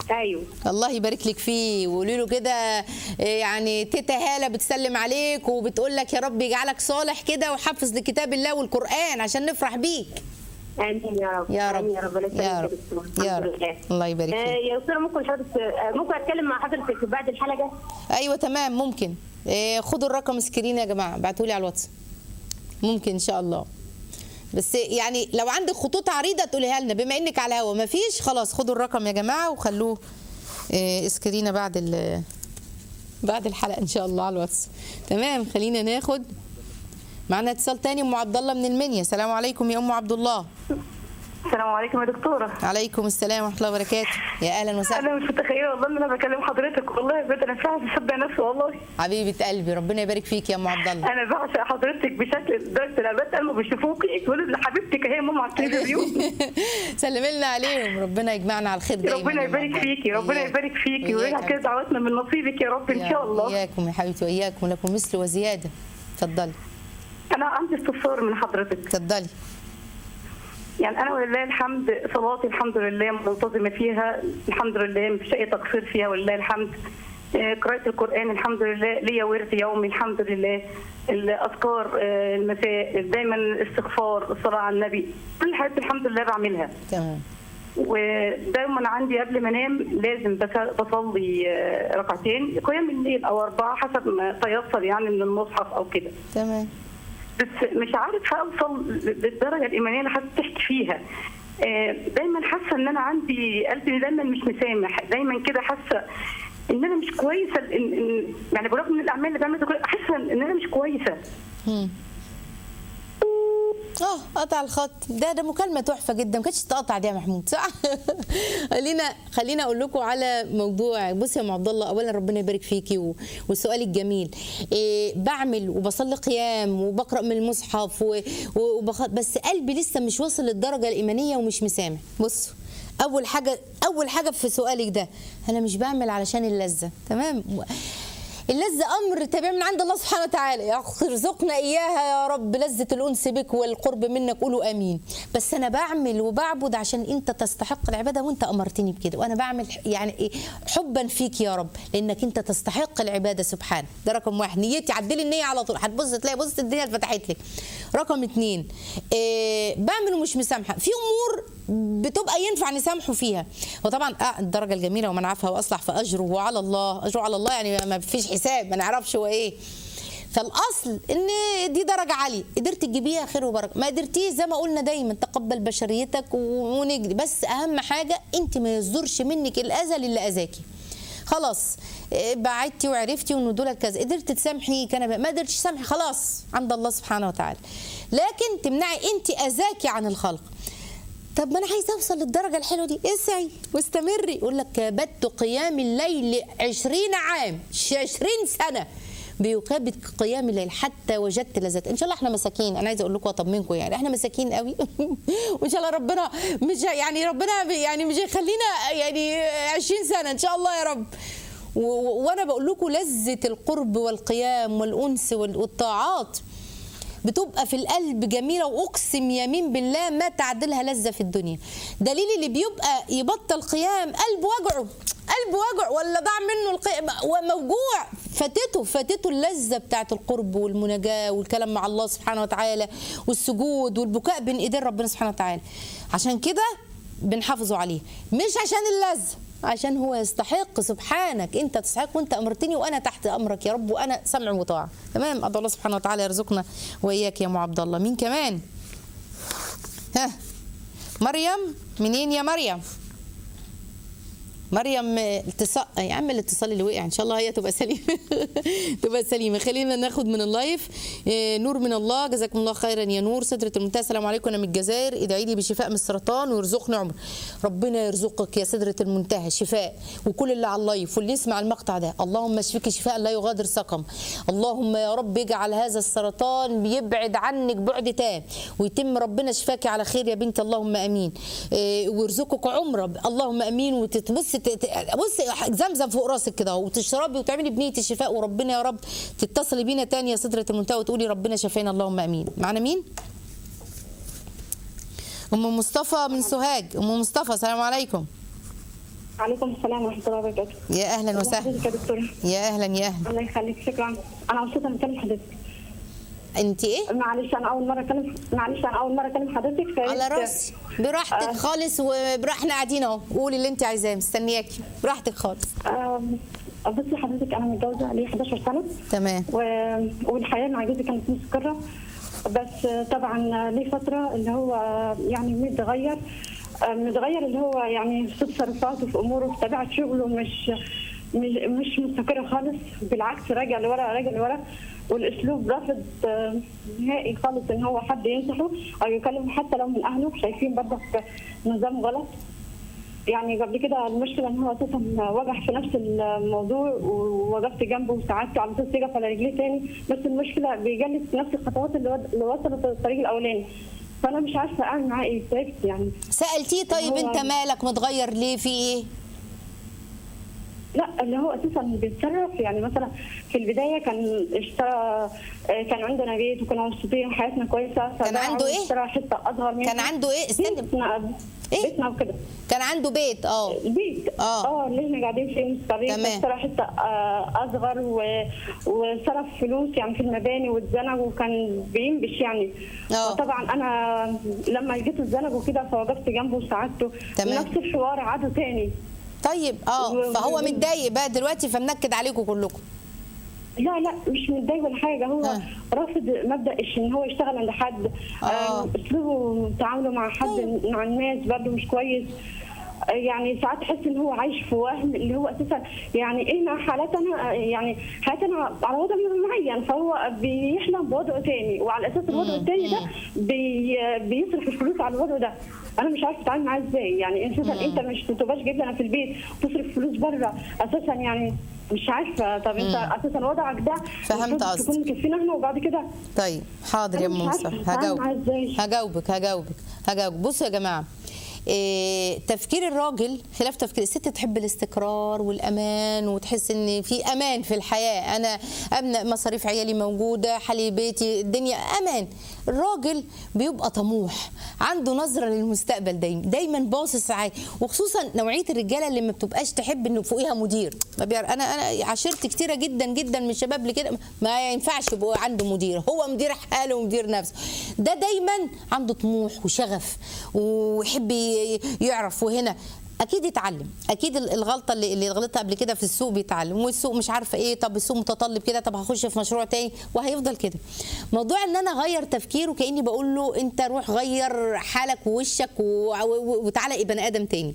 C: ايوه
B: الله يبارك لك فيه وقولي له كده إيه يعني تيتا هاله بتسلم عليك وبتقول لك يا رب يجعلك صالح كده وحفظ لكتاب الله والقران عشان نفرح بيك
C: امين يا رب
B: يا رب
C: آمين يا رب الله
B: يا رب
C: يسلمك
B: يا
C: الحمد
B: رب
C: لله.
B: الله يبارك
C: آه،
B: فيك
C: يا استاذه ممكن حضرتك آه، ممكن اتكلم مع حضرتك بعد الحلقه
B: ايوه تمام ممكن إيه خدوا الرقم سكرين يا جماعه ابعتوا لي على الواتس ممكن ان شاء الله بس يعني لو عندك خطوط عريضه تقوليها لنا بما انك على الهوا مفيش خلاص خدوا الرقم يا جماعه وخلوه إيه سكرينه بعد ال بعد الحلقه ان شاء الله على الواتس تمام خلينا ناخد معنا اتصال تاني ام عبد الله من المنيا السلام عليكم يا ام عبد الله
D: السلام عليكم يا دكتورة
B: عليكم السلام ورحمه الله وبركاته يا اهلا وسهلا
D: أنا مش متخيلة والله إن أنا بكلم حضرتك والله بجد أنا مش عارفة أصدق نفسي والله
B: حبيبه قلبي ربنا يبارك فيك يا ام عبد الله
D: أنا بعشق حضرتك بشكل لدرجة الأولاد لما بيشوفوكي يقولوا لحبيبتك أهي ماما على التلفزيون
B: سلمي لنا عليهم ربنا يجمعنا على الخير دايما
D: ربنا
B: يا
D: يبارك
B: ماما.
D: فيكي ربنا
B: إياك.
D: يبارك فيكي
B: إياك
D: ويجعل كده
B: يا
D: دعواتنا من نصيبك يا رب إن
B: يا-
D: شاء الله
B: اياكم يا حبيبتي واياكم لكم مثل وزياده اتفضلي
D: أنا عندي استفسار من حضرتك
B: اتفضلي
D: يعني أنا ولله الحمد صلاتي الحمد لله منتظمة فيها الحمد لله مفيش أي تقصير فيها ولله الحمد آه، قراءة القرآن الحمد لله ليا ورد يومي الحمد لله الأذكار آه، المساء دايما الاستغفار الصلاة على النبي كل حاجات الحمد لله بعملها
B: تمام
D: ودايما عندي قبل ما انام لازم بس- بصلي آه، ركعتين قيام الليل او اربعه حسب ما تيسر يعني من المصحف او كده
B: تمام
D: بس مش عارفه اوصل للدرجه الايمانيه اللي حضرتك بتحكي فيها آه، دايما حاسه ان انا عندي قلبي دايما مش مسامح دايما كده حاسه ان انا مش كويسه إن إن يعني برغم من الاعمال اللي بعملها دي كلها، حاسه ان انا مش كويسه
B: هم. اه قطع الخط ده ده مكالمه تحفه جدا ما كانتش تقطع دي يا محمود صح خلينا خلينا اقول لكم على موضوع بص يا ام عبد الله اولا ربنا يبارك فيكي و... والسؤال الجميل إيه بعمل وبصلي قيام وبقرا من المصحف و... و... وبخ... بس قلبي لسه مش واصل للدرجه الايمانيه ومش مسامح بصوا اول حاجه اول حاجه في سؤالك ده انا مش بعمل علشان اللذه تمام اللذة أمر تابع من عند الله سبحانه وتعالى يا أخ ارزقنا إياها يا رب لذة الأنس بك والقرب منك قولوا آمين بس أنا بعمل وبعبد عشان أنت تستحق العبادة وأنت أمرتني بكده وأنا بعمل يعني إيه حبا فيك يا رب لأنك أنت تستحق العبادة سبحانه ده رقم واحد نيتي عدلي النية على طول هتبص تلاقي بص الدنيا اتفتحت لك رقم اتنين إيه بعمل ومش مسامحة في أمور بتبقى ينفع نسامحه فيها وطبعا آه الدرجه الجميله ومن عفا واصلح فاجره على الله اجره على الله يعني ما فيش حساب ما نعرفش هو ايه فالاصل ان دي درجه عاليه قدرت تجيبيها خير وبركه ما قدرتيش زي ما قلنا دايما تقبل بشريتك و- ونجري بس اهم حاجه انت ما يصدرش منك الاذى للي اذاكي خلاص إيه، بعدتي وعرفتي وان دول كذا قدرت تسامحي كان بقى. ما قدرتش تسامحي خلاص عند الله سبحانه وتعالى لكن تمنعي انت اذاكي عن الخلق طب ما انا عايزه اوصل للدرجه الحلوه دي اسعي واستمري يقول لك كابدت قيام الليل 20 عام 20 سنه بيكابد قيام الليل حتى وجدت لذات ان شاء الله احنا مساكين انا عايزه اقول لكم واطمنكم يعني احنا مساكين قوي وان شاء الله ربنا مش يعني ربنا بي- يعني مش هيخلينا يعني 20 سنه ان شاء الله يا رب و- و- وانا بقول لكم لذه القرب والقيام والانس وال- والطاعات بتبقى في القلب جميله واقسم يمين بالله ما تعدلها لذه في الدنيا دليل اللي بيبقى يبطل قيام قلب وجعه قلب وجع ولا ضاع منه القيام موجوع فاتته فاتته اللذه بتاعت القرب والمناجاه والكلام مع الله سبحانه وتعالى والسجود والبكاء بين ايدين ربنا سبحانه وتعالى عشان كده بنحافظوا عليه مش عشان اللذه عشان هو يستحق سبحانك انت تستحق وانت امرتني وانا تحت امرك يا رب وانا سمع وطاعه تمام ادعو الله سبحانه وتعالى يرزقنا واياك يا ام عبد الله مين كمان ها مريم منين يا مريم مريم اتصال يا عم الاتصال اللي وقع ان شاء الله هي تبقى سليمه تبقى سليمه خلينا ناخد من اللايف إيه، نور من الله جزاكم الله خيرا يا نور سدره المنتهى السلام عليكم انا من الجزائر ادعي لي بشفاء من السرطان ويرزقني عمر ربنا يرزقك يا سدره المنتهى شفاء وكل اللي على اللايف واللي يسمع المقطع ده اللهم اشفيك شفاء لا يغادر سقم اللهم يا رب اجعل هذا السرطان يبعد عنك بعد تام ويتم ربنا شفاك على خير يا بنت اللهم امين إيه، ويرزقك عمره اللهم امين وتتبص بص زمزم فوق راسك كده وتشربي وتعملي بنيه الشفاء وربنا يا رب تتصلي بينا تاني يا سدره المنتهى وتقولي ربنا شفينا اللهم امين معنا مين ام مصطفى من سوهاج ام مصطفى السلام عليكم
D: وعليكم السلام ورحمه الله وبركاته
B: يا اهلا وسهلا
D: حضرتك يا دكتوره
B: يا اهلا يا اهلا
D: الله يخليك شكرا انا مبسوطه اني بكلم حضرتك
B: انت ايه
D: معلش انا اول مره اكلم معلش انا اول مره اكلم حضرتك فيا
B: على
D: ريت-
B: راسي براحتك خالص وبراحنا قاعدين اهو قولي اللي انت عايزاه مستنياكي براحتك خالص
D: آم، بصي حضرتك انا متجوزه لي 11 سنه
B: تمام
D: و... والحياه مع جوزي كانت مستقره بس طبعا ليه فتره اللي هو يعني متغير متغير اللي هو يعني في تصرفاته في اموره في طبيعه شغله مش مش مش مستقره خالص بالعكس راجع لورا راجع لورا والاسلوب رافض آه، نهائي خالص ان هو حد ينصحه او يكلمه حتى لو من اهله شايفين برضك نظام غلط يعني قبل كده المشكله ان هو اساسا وجع في نفس الموضوع ووقفت جنبه وساعدته على اساس يقف على رجليه تاني بس المشكله بيجلس نفس الخطوات اللي ود- اللي وصلت للطريق الاولاني فانا مش عارفه اعمل معاه ايه تعبت يعني
B: سالتيه طيب
D: هو-
B: انت مالك متغير ليه في ايه
D: لا اللي هو اساسا بيتصرف يعني مثلا في البدايه كان اشترى آه، كان عندنا بيت وكنا مبسوطين حياتنا كويسه
B: كان عنده إيه؟
D: اشترى حته اصغر منه
B: كان عنده ايه استني
D: بيتنا
B: إيه؟
D: بيتنا وكده
B: كان عنده بيت اه
D: البيت
B: آه.
D: اه اللي احنا قاعدين فيه مستقرين
B: تمام.
D: اشترى حته آه، اصغر و... وصرف فلوس يعني في المباني واتزنق وكان بينبش يعني
B: آه.
D: طبعا انا لما جيت اتزنق وكده فوقفت جنبه وساعدته
B: تمام.
D: نفس الحوار عادوا تاني
B: طيب اه
D: و-
B: فهو
D: و-
B: متضايق بقى دلوقتي فمنكد عليكم كلكم
D: لا لا مش متضايق ولا حاجه هو
B: آه.
D: رافض مبدا إيش ان هو يشتغل عند حد
B: آه.
D: آه، اسلوبه تعامله مع حد مع الناس برضه مش كويس آه، يعني ساعات تحس ان هو عايش في وهم اللي هو اساسا يعني احنا حالتنا آه، يعني حياتنا على وضع معين فهو بيحلم بوضع تاني وعلى اساس الوضع التاني ده بي بيصرف الفلوس على الوضع ده انا مش عارفه اتعامل معاه ازاي يعني اساسا انت مش تبقاش جايب لنا في البيت تصرف فلوس بره اساسا يعني مش عارفه طب انت اساسا وضعك ده
B: فهمت
D: المفروض
B: قصدك.
D: تكون مكفينا احنا وبعد كده
B: طيب حاضر يا
D: أنا
B: ام
D: مش عارفة
B: مصطفى
D: أتعامل معاه
B: هجاوبك
D: إزاي.
B: هجاوبك هجاوبك هجاوبك بصوا يا جماعه إيه تفكير الراجل خلاف تفكير الست تحب الاستقرار والامان وتحس ان في امان في الحياه انا ابناء مصاريف عيالي موجوده حالي بيتي الدنيا امان الراجل بيبقى طموح عنده نظره للمستقبل دايما دايما باصص عاي وخصوصا نوعيه الرجاله اللي ما بتبقاش تحب انه فوقيها مدير ما بيعر... انا انا عاشرت كتيره جدا جدا من الشباب اللي كده ما ينفعش يبقى عنده مدير هو مدير حاله ومدير نفسه ده دايما عنده طموح وشغف ويحب ي- يعرف وهنا اكيد يتعلم اكيد ال- الغلطه اللي اللي غلطها قبل كده في السوق بيتعلم والسوق مش عارفه ايه طب السوق متطلب كده طب هخش في مشروع تاني وهيفضل كده موضوع ان انا اغير تفكيره كاني بقول له انت روح غير حالك ووشك و- و- وتعالى ابقى بني ادم تاني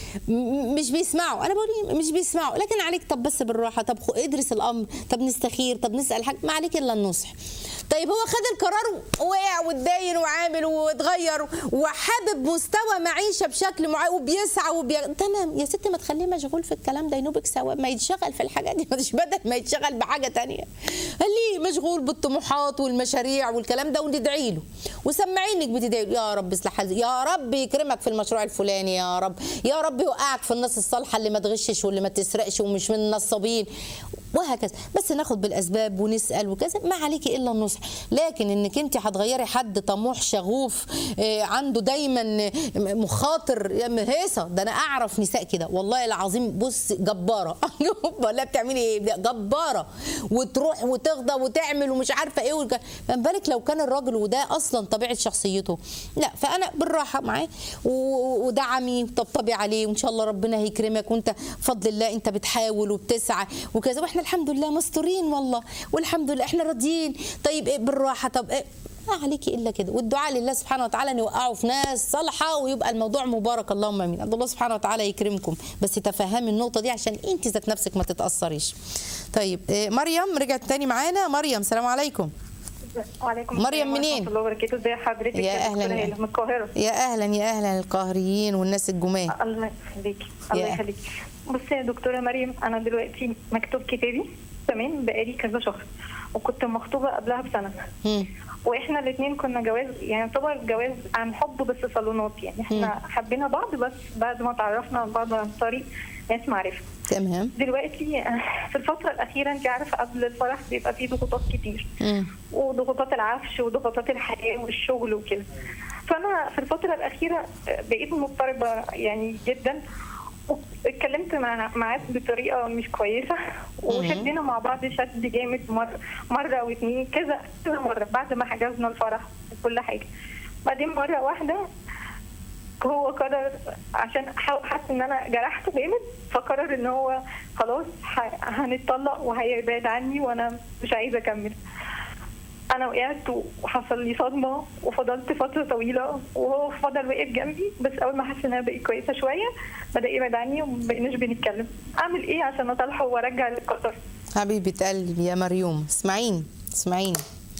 B: م- مش بيسمعوا انا بقول إيه؟ مش بيسمعوا لكن عليك طب بس بالراحه طب خ- ادرس الامر طب نستخير طب نسال حاجه ما عليك الا النصح طيب هو خد القرار ووقع واتدين وعامل واتغير وحابب مستوى معيشه بشكل معين وبيسعى وبي... تمام يا ست ما تخليه مشغول في الكلام ده ينوبك سوا ما يتشغل في الحاجات دي مش بدل ما يتشغل بحاجه تانية خليه مشغول بالطموحات والمشاريع والكلام ده وندعي له وسمعينك بتدعي له يا رب اصلح حالي يا رب يكرمك في المشروع الفلاني يا رب يا رب يوقعك في الناس الصالحه اللي ما تغشش واللي ما تسرقش ومش من النصابين وهكذا بس ناخد بالاسباب ونسال وكذا ما عليكي الا النصح لكن انك انت هتغيري حد طموح شغوف آه، عنده دايما مخاطر يا هيصه ده انا اعرف نساء كده والله العظيم بص جباره ولا بتعملي ايه جباره وتروح وتغضى وتعمل ومش عارفه ايه والك... ما بالك لو كان الراجل وده اصلا طبيعه شخصيته لا فانا بالراحه معاه و- ودعمي وطبطبي عليه وان شاء الله ربنا هيكرمك وانت بفضل الله انت بتحاول وبتسعى وكذا واحنا الحمد لله مستورين والله والحمد لله احنا راضيين طيب ايه بالراحه طب ايه ما عليكي الا كده والدعاء لله سبحانه وتعالى ان يوقعوا في ناس صالحه ويبقى الموضوع مبارك اللهم امين عبد الله سبحانه وتعالى يكرمكم بس تفهمي النقطه دي عشان انت ذات نفسك ما تتاثريش طيب إيه، مريم رجعت تاني معانا مريم السلام عليكم
D: وعليكم
B: مريم
D: السلام
B: منين؟
D: ورحمه الله وبركاته ازي حضرتك
B: يا أهلاً
D: دكتورة
B: يا
D: هيلا من القاهره
B: يا اهلا يا اهلا القاهريين والناس الجمال
D: الله يخليكي الله
B: يا.
D: يخليكي بصي يا دكتوره مريم انا دلوقتي مكتوب كتابي تمام بقالي كذا شهر وكنت مخطوبه قبلها بسنه
B: مم.
D: واحنا الاثنين كنا جواز يعني يعتبر جواز عن حب بس صالونات يعني احنا حبينا بعض بس بعد ما تعرفنا على بعض عن طريق ناس معرفه
B: تمام
D: دلوقتي آه، في الفتره الاخيره انت عارفه قبل الفرح بيبقى فيه ضغوطات كتير
B: مم.
D: وضغوطات العفش وضغوطات الحياه والشغل وكده فانا في الفتره الاخيره بقيت مضطربه يعني جدا
E: اتكلمت مع معاه بطريقه مش كويسه وشدينا مع بعض شد جامد مره مره او اتنين كذا كذا مره بعد ما حجزنا الفرح وكل حاجه بعدين مره واحده هو قرر عشان حا- حس ان انا جرحته جامد فقرر ان هو خلاص ه- هنتطلق وهيبعد عني وانا مش عايزه اكمل انا وقعت وحصل لي صدمه وفضلت فتره طويله وهو فضل واقف جنبي بس اول ما حس ان انا بقيت كويسه شويه بدا يبعد عني ومبقيناش بنتكلم اعمل ايه عشان اصالحه وارجع القدر
B: حبيبة قلبي يا مريوم اسمعيني اسمعيني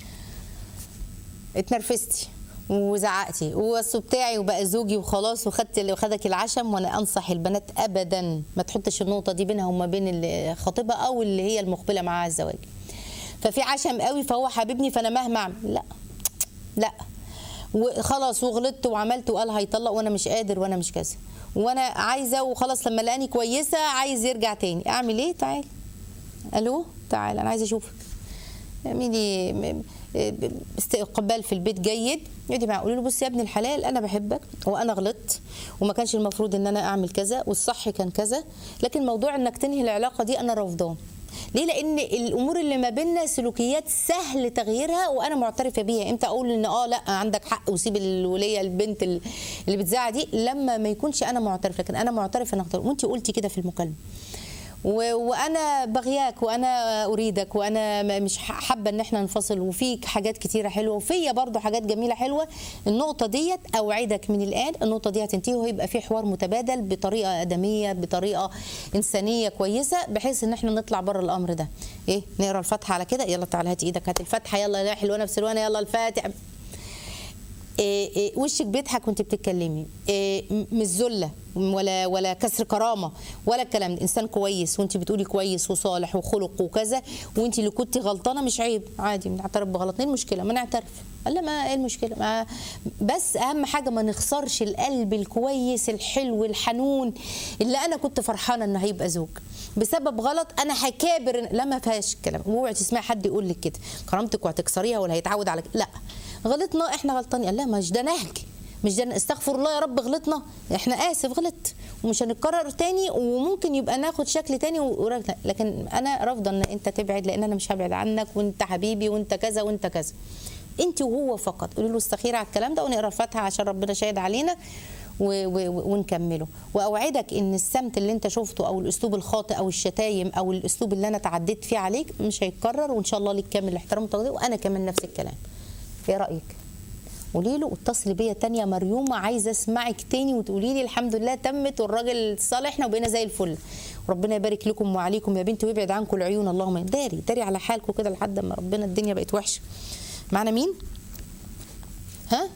B: اتنرفزتي وزعقتي وصو بتاعي وبقى زوجي وخلاص وخدت اللي خدك العشم وانا انصح البنات ابدا ما تحطش النقطه دي بينها وما بين الخطيبه او اللي هي المقبله معاها على الزواج ففي عشم قوي فهو حبيبني فانا مهما اعمل لا لا وخلاص وغلطت وعملت وقال هيطلق وانا مش قادر وانا مش كذا وانا عايزه وخلاص لما لقاني كويسه عايز يرجع تاني اعمل ايه تعالي الو تعال انا عايزه اشوفك اعملي م- م- استقبال في البيت جيد يقعدي معاه قولي له بص يا ابن الحلال انا بحبك وانا غلطت وما كانش المفروض ان انا اعمل كذا والصح كان كذا لكن موضوع انك تنهي العلاقه دي انا رافضاه ليه لان الامور اللي ما بيننا سلوكيات سهل تغييرها وانا معترفه بيها امتى اقول ان اه لا عندك حق وسيب الوليه البنت اللي بتزعق دي لما ما يكونش انا معترف لكن انا معترفه انا وانت قلتي كده في المكالمه و- وانا بغياك وانا اريدك وانا م- مش ح- حابه ان احنا ننفصل وفيك حاجات كتيره حلوه وفيا برضو حاجات جميله حلوه النقطه ديت اوعدك من الان النقطه دي هتنتهي وهيبقى في حوار متبادل بطريقه ادميه بطريقه انسانيه كويسه بحيث ان احنا نطلع بره الامر ده ايه نقرا الفاتحه على كده يلا تعالى هات ايدك هات الفاتحه يلا يا حلوانه بسلوانه يلا الفاتحه إيه إيه وشك بيضحك وانت بتتكلمي إيه م- مش ذله ولا ولا كسر كرامه ولا الكلام ده انسان كويس وانت بتقولي كويس وصالح وخلق وكذا وانت اللي كنتي غلطانه مش عيب عادي بنعترف بغلطنا ايه المشكله ما نعترف قال لا ما ايه المشكله ما بس اهم حاجه ما نخسرش القلب الكويس الحلو الحنون اللي انا كنت فرحانه انه هيبقى زوج بسبب غلط انا هكابر لا ما فيهاش الكلام اوعي تسمعي حد يقول لك كده كرامتك وهتكسريها ولا هيتعود على كده لا غلطنا احنا غلطانين قال لا مش ده نهج مش ده استغفر الله يا رب غلطنا احنا اسف غلط ومش هنتكرر تاني وممكن يبقى ناخد شكل تاني و... لا، لكن انا رافضه ان انت تبعد لان انا مش هبعد عنك وانت حبيبي وانت كذا وانت كذا انت وهو فقط قولي له استخير على الكلام ده ونقرا الفاتحه عشان ربنا شاهد علينا و... و... ونكمله واوعدك ان السمت اللي انت شفته او الاسلوب الخاطئ او الشتايم او الاسلوب اللي انا تعديت فيه عليك مش هيتكرر وان شاء الله ليك كامل الاحترام والتقدير وانا كمان نفس الكلام ايه رايك قولي له اتصلي بيا تانية يا مريومة عايزة اسمعك تاني وتقولي لي الحمد لله تمت والراجل صالحنا وبقينا زي الفل ربنا يبارك لكم وعليكم يا بنتي ويبعد عنكم العيون اللهم داري داري على حالكم كده لحد ما ربنا الدنيا بقت وحشة معانا مين؟ ها؟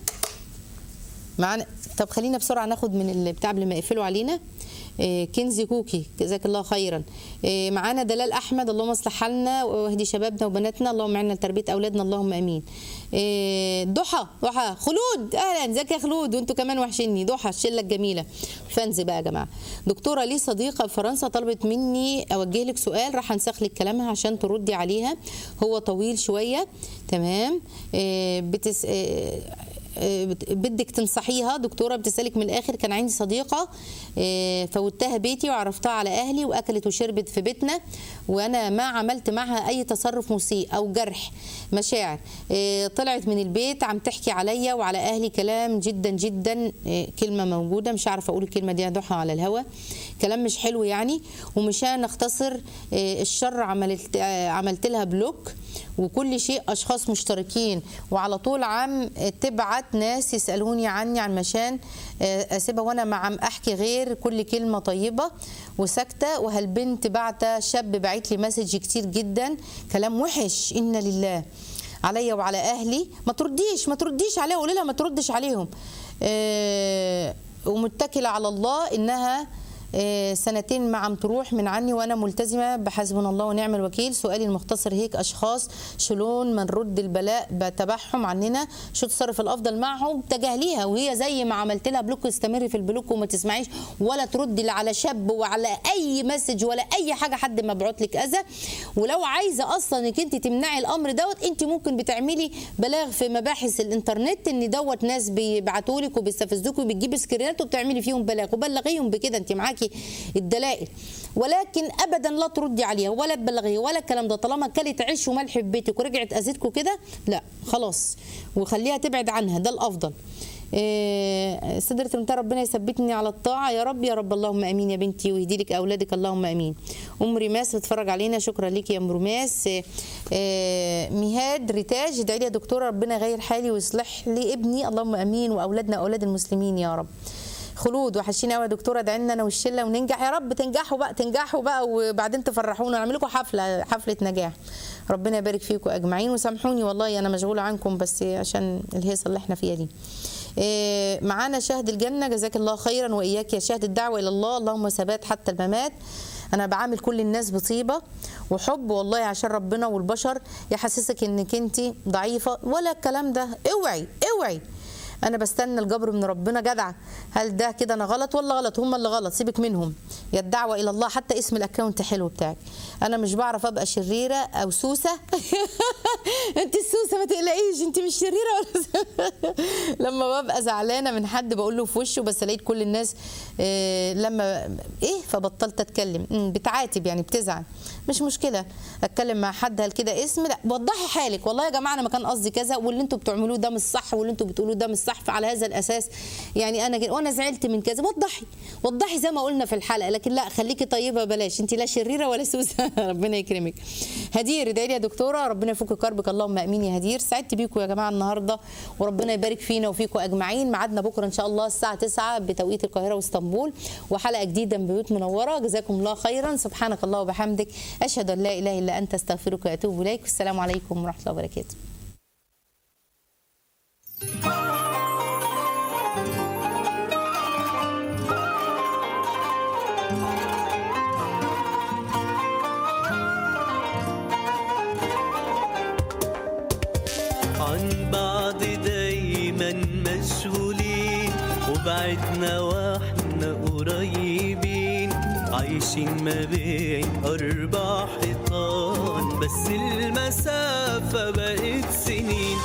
B: معانا طب خلينا بسرعة ناخد من اللي بتاع قبل ما يقفلوا علينا إيه، كنزي كوكي جزاك الله خيرا إيه، معانا دلال احمد اللهم اصلح حالنا واهدي شبابنا وبناتنا اللهم اعنا لتربيه اولادنا اللهم امين إيه، ضحى ضحى خلود اهلا ازيك يا خلود وانتوا كمان وحشني ضحى الشله الجميله فانز بقى يا جماعه دكتوره لي صديقه في فرنسا طلبت مني اوجه لك سؤال راح انسخ لك كلامها عشان تردي عليها هو طويل شويه تمام إيه، بتس إيه، بت- بدك تنصحيها دكتوره بتسالك من الاخر كان عندي صديقه آه، فوتها بيتي وعرفتها على اهلي واكلت وشربت في بيتنا وانا ما عملت معها اي تصرف مسيء او جرح مشاعر آه، طلعت من البيت عم تحكي عليا وعلى اهلي كلام جدا جدا آه، كلمه موجوده مش عارفه اقول الكلمه دي ضحى على الهوا كلام مش حلو يعني ومشان اختصر آه، الشر عملت آه، عملت لها بلوك وكل شيء اشخاص مشتركين وعلى طول عم تبعت ناس يسالوني عني عن مشان آه، اسيبها وانا ما عم احكي غير كل كلمه طيبه وساكته وهالبنت بعتها شاب بعت لي مسج كتير جدا كلام وحش انا لله عليا وعلى اهلي ما ترديش ما ترديش عليها قولي لها ما تردش عليهم آه، ومتكله على الله انها آه، سنتين ما عم تروح من عني وانا ملتزمه بحسبنا الله ونعم الوكيل سؤالي المختصر هيك اشخاص شلون ما نرد البلاء بتبعهم عننا شو تصرف الافضل معهم تجاهليها وهي زي ما عملت لها بلوك استمري في البلوك وما تسمعيش ولا تردي لا على شاب وعلى اي مسج ولا اي حاجه حد مبعوت لك اذى ولو عايزه اصلا انك انت تمنعي الامر دوت انت ممكن بتعملي بلاغ في مباحث الانترنت ان دوت ناس بيبعتوا لك وبيستفزوك وبتجيبي سكرينات وبتعملي فيهم بلاغ وبلغيهم بكده انت معاكي معاكي الدلائل ولكن ابدا لا تردي عليها ولا تبلغيها ولا الكلام ده طالما كلت عيش وملح في بيتك ورجعت اذتكم كده لا خلاص وخليها تبعد عنها ده الافضل إيه، سدرة المنتهى ربنا يثبتني على الطاعة يا رب يا رب اللهم امين يا بنتي ويهدي لك اولادك اللهم امين ام ريماس بتتفرج علينا شكرا ليكي يا ام ريماس إيه، إيه، ميهاد ريتاج ادعي لي يا دكتوره ربنا يغير حالي ويصلح لي ابني اللهم امين واولادنا واولاد المسلمين يا رب خلود وحشينا قوي يا دكتوره ادعي لنا انا والشله وننجح يا رب تنجحوا بقى تنجحوا بقى وبعدين تفرحونا ونعمل لكم حفله حفله نجاح ربنا يبارك فيكم اجمعين وسامحوني والله انا مشغوله عنكم بس عشان الهيصه اللي احنا فيها دي إيه، معانا شاهد الجنه جزاك الله خيرا واياك يا شاهد الدعوه الى الله اللهم ثبات حتى الممات انا بعامل كل الناس بطيبه وحب والله عشان ربنا والبشر يحسسك انك انت ضعيفه ولا الكلام ده اوعي اوعي انا بستنى الجبر من ربنا جدع هل ده كده انا غلط ولا غلط هم اللي غلط سيبك منهم يا الدعوه الى الله حتى اسم الاكونت حلو بتاعك انا مش بعرف ابقى شريره او سوسه انت السوسه ما تقلقيش انت مش شريره ولا لما ببقى زعلانه من حد بقول له في وشه بس لقيت كل الناس آه، لما ايه فبطلت اتكلم مم، بتعاتب يعني بتزعل مش مشكله اتكلم مع حد هل كده اسم لا وضحي حالك والله يا جماعه انا ما كان قصدي كذا واللي انتوا بتعملوه ده مش صح واللي انتوا بتقولوه ده مش صح فعلى هذا الاساس يعني انا جي- وانا زعلت من كذا وضحي وضحي زي ما قلنا في الحلقه لكن لا خليكي طيبه بلاش انت لا شريره ولا سوسه ربنا يكرمك هدير ادعي لي يا دكتوره ربنا يفك كربك اللهم امين يا هدير سعدت بيكم يا جماعه النهارده وربنا يبارك فينا وفيكم اجمعين ميعادنا بكره ان شاء الله الساعه 9 بتوقيت القاهره واسطنبول وحلقه جديده من بيوت منوره جزاكم الله خيرا سبحانك الله وبحمدك اشهد ان لا اله الا انت استغفرك واتوب اليك والسلام عليكم ورحمه الله وبركاته
A: عن بعض دايما مشغولين وبعدنا واحنا قريبين عايشين ما بين أربع حيطان بس المسافة بقت سنين